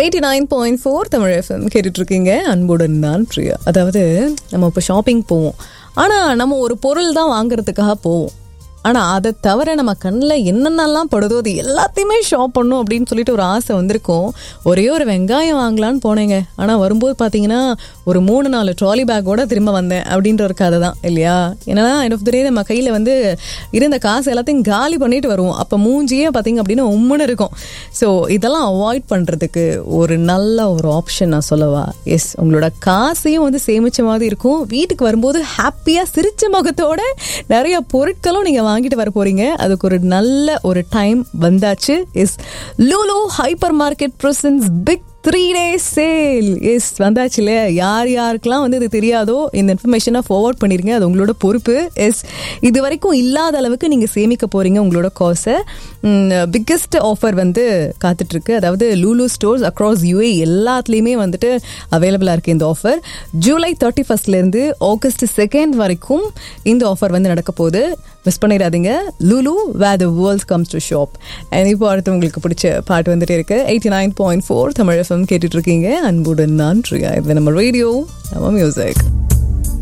eighty nine point four Tamil FM கேட்டுட்டு இருக்கீங்க அன்புடன் நான் பிரியா அதாவது நம்ம இப்போ ஷாப்பிங் போவோம் ஆனால் நம்ம ஒரு பொருள் தான் வாங்குறதுக்காக போவோம் ஆனால் அதை தவிர நம்ம கண்ணில் என்னென்னலாம் படுதோ அது எல்லாத்தையுமே ஷாப் பண்ணும் அப்படின்னு சொல்லிட்டு ஒரு ஆசை வந்திருக்கும் ஒரே ஒரு வெங்காயம் வாங்கலான்னு போனேங்க ஆனால் வரும்போது பார்த்தீங்கன்னா ஒரு மூணு நாலு ட்ராலி பேக்கோட திரும்ப வந்தேன் அப்படின்ற ஒரு கதை தான் இல்லையா ஏன்னா எண்ட் ஆஃப் த டே நம்ம கையில் வந்து இருந்த காசு எல்லாத்தையும் காலி பண்ணிட்டு வருவோம் அப்போ மூஞ்சியே பார்த்தீங்க அப்படின்னா உம்முன்னு இருக்கும் ஸோ இதெல்லாம் அவாய்ட் பண்ணுறதுக்கு ஒரு நல்ல ஒரு ஆப்ஷன் நான் சொல்லவா எஸ் உங்களோட காசையும் வந்து சேமிச்ச மாதிரி இருக்கும் வீட்டுக்கு வரும்போது ஹாப்பியாக சிரிச்ச முகத்தோட நிறைய பொருட்களும் நீங்கள் வாங்கிட்டு வர போறீங்க அதுக்கு ஒரு நல்ல ஒரு டைம் வந்தாச்சு is Lulu hyper market presents big three days sale yes வந்தாச்சு இல்லையா யார் யாருக்கெல்லாம் வந்து இது தெரியாதோ இந்த இன்ஃபர்மேஷனை ஃபார்வர்ட் பண்ணிருங்க அது உங்களோட பொறுப்பு எஸ் இது வரைக்கும் இல்லாத அளவுக்கு நீங்கள் சேமிக்க போறீங்க உங்களோட காசை பிக்கஸ்ட் ஆஃபர் வந்து காத்துட்ருக்கு அதாவது லூலு ஸ்டோர்ஸ் அக்ராஸ் யூஏ எல்லாத்துலேயுமே வந்துட்டு அவைலபிளாக இருக்குது இந்த ஆஃபர் ஜூலை தேர்ட்டி ஃபர்ஸ்ட்லேருந்து ஆகஸ்ட் செகண்ட் வரைக்கும் இந்த ஆஃபர் வந்து நடக்க போகுது மிஸ் பண்ணிடாதீங்க Lulu where the world comes to shop and இப்போ அடுத்து உங்களுக்கு பிடிச்ச பாட்டு வந்துட்டே இருக்கு eighty nine point four Tamil FM கேட்டுட்டு இருக்கீங்க அன்புடன் நான் ட்ரியா இது நம்ம ரேடியோ நம்ம மியூசிக்